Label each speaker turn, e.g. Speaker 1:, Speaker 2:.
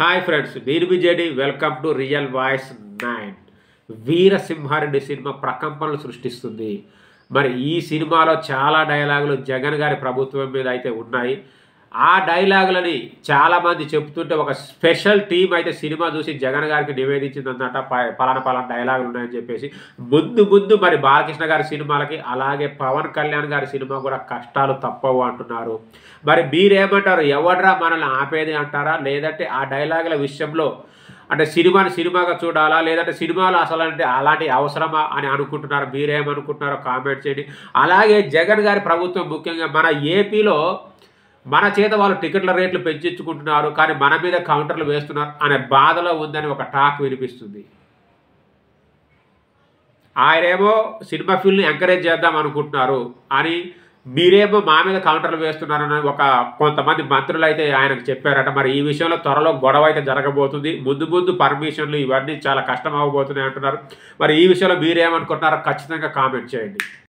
Speaker 1: hi friends నేను విజయడి welcome to real voice nine Veera Simha Reddy సినిమా ప్రకంపనలు సృష్టిస్తుంది మరి ఈ సినిమాలో చాలా డైలాగులు జగన్ గారి ప్రభుత్వం మీద అయితే ఉన్నాయి ఆ డైలాగులని చాలామంది చెప్తుంటే ఒక స్పెషల్ టీం అయితే సినిమా చూసి జగన్ గారికి నివేదించిందన్నట ప- పలానా పలానా డైలాగులు ఉన్నాయని చెప్పేసి ముందు ముందు మరి బాలకృష్ణ గారి సినిమాలకి అలాగే పవన్ కళ్యాణ్ గారి సినిమా కూడా కష్టాలు తప్పవు అంటున్నారు మరి మీరేమంటారు ఎవడ్రా మనల్ని ఆపేది అంటారా లేదంటే ఆ డైలాగుల విషయంలో అంటే సినిమాని సినిమాగా చూడాలా లేదంటే సినిమాలు అసలు అంటే అలాంటి అవసరమా అని అనుకుంటున్నారు మీరేమనుకుంటున్నారో కామెంట్ చేయండి అలాగే జగన్ గారి ప్రభుత్వం ముఖ్యంగా మన ఏపీలో మన చేత వాళ్ళు టికెట్ల రేట్లు పెంచించుకుంటున్నారు కానీ మన మీద కౌంటర్లు వేస్తున్నారు అనే బాధలో ఉందని ఒక టాక్ వినిపిస్తుంది ఆయనేమో సినిమా ఫీల్డ్ని ఎంకరేజ్ చేద్దాం అనుకుంటున్నారు అని మీరేమో మా మీద కౌంటర్లు వేస్తున్నారని ఒక కొంతమంది మంత్రులు అయితే ఆయనకు చెప్పారట మరి ఈ విషయంలో త్వరలో గొడవ అయితే జరగబోతుంది ముందు ముందు పర్మిషన్లు ఇవన్నీ చాలా కష్టం అవ్వబోతున్నాయి అంటున్నారు మరి ఈ విషయంలో మీరేమనుకుంటున్నారో ఖచ్చితంగా కామెంట్ చేయండి